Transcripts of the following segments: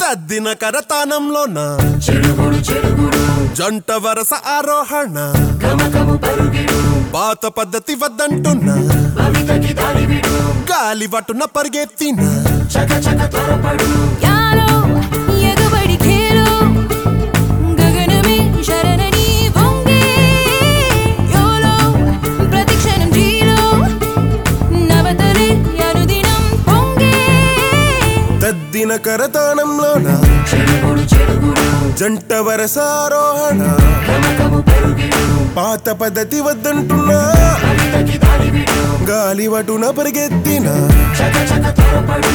తద్దిన కరతానంలోన చెడుగుడు చెడుగుడు జంట వరస ఆరోహణ గమకము పరుగిడు పాత పద్ధతి వద్దంటున్నా భవితకి దారి విడు గాలి వటున పరిగెత్తిన చక చక త్వరపడు యాలో ఎగబడి ఖేలో గగనమే శరణని వంగే యోలో ప్రతిక్షణం జీలో నవతలే అనుదినం పొంగే తద్దిన కరతానంలోన చెడుగుడు చెడుగుడు జంట వరస ఆరోహణ గమకము పరుగిడు పాత పద్ధతి వద్దంటున్నా భవితకి దారి విడు గాలి వటున పరిగెత్తిన చక చక త్వరపడు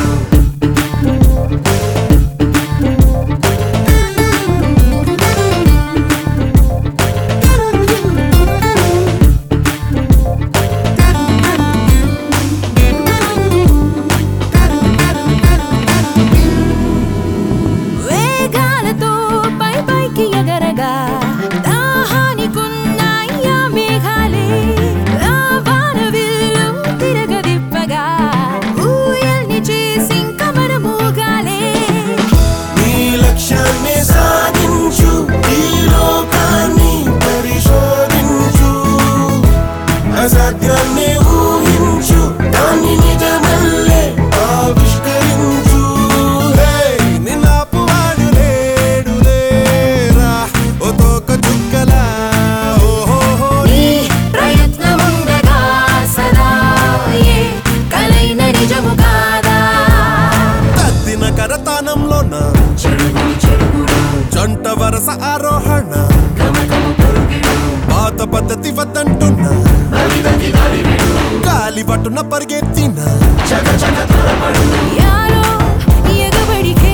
వేగాలతో పై పైకి ఎగరగా దాహానికున్నాయ్యా మేఘాలే రావాన విల్లు తిరగదిప్పగా ఊయల్ని చేసి కమరమూగాలే నీ లక్ష్యాన్ని సాధించు ఈ లోకాన్ని పరిశోధించు అసాధ్యాన్ని ఊహించు దాన్ని నిజమల్లే ఆవిష్కరించు హే, నిన్నాపువాడు లేడు లేరా, ఓ తోక చుక్కలా, ఓహోహో, నీ ప్రయత్నముండగా సదా ఏ కలైన నిజము కాదా తద్దిన కరతానంలోన చెడుగుడు చెడుగుడు జంట వరస ఆరోహణ గమకము పరుగిడు పాత పద్ధతి వద్దంటున్నా భవితకి దారి విడు గాలి పట్టున పరిగెత్తిన చక చక త్వరపడు యాలో ఎగబడి ఖేలో